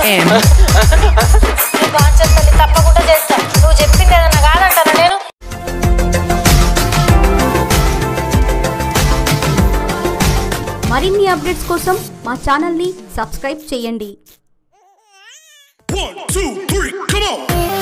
M. నీ బాధ్యత తల్లి తప్పకుండా చేస్తా నువ్వు చెప్పింది ఏదన్నా కాదంటారా నేను మరిన్ని అప్డేట్స్ కోసం మా ఛానల్ని సబ్స్క్రైబ్ చేయండి One, two, three, come on.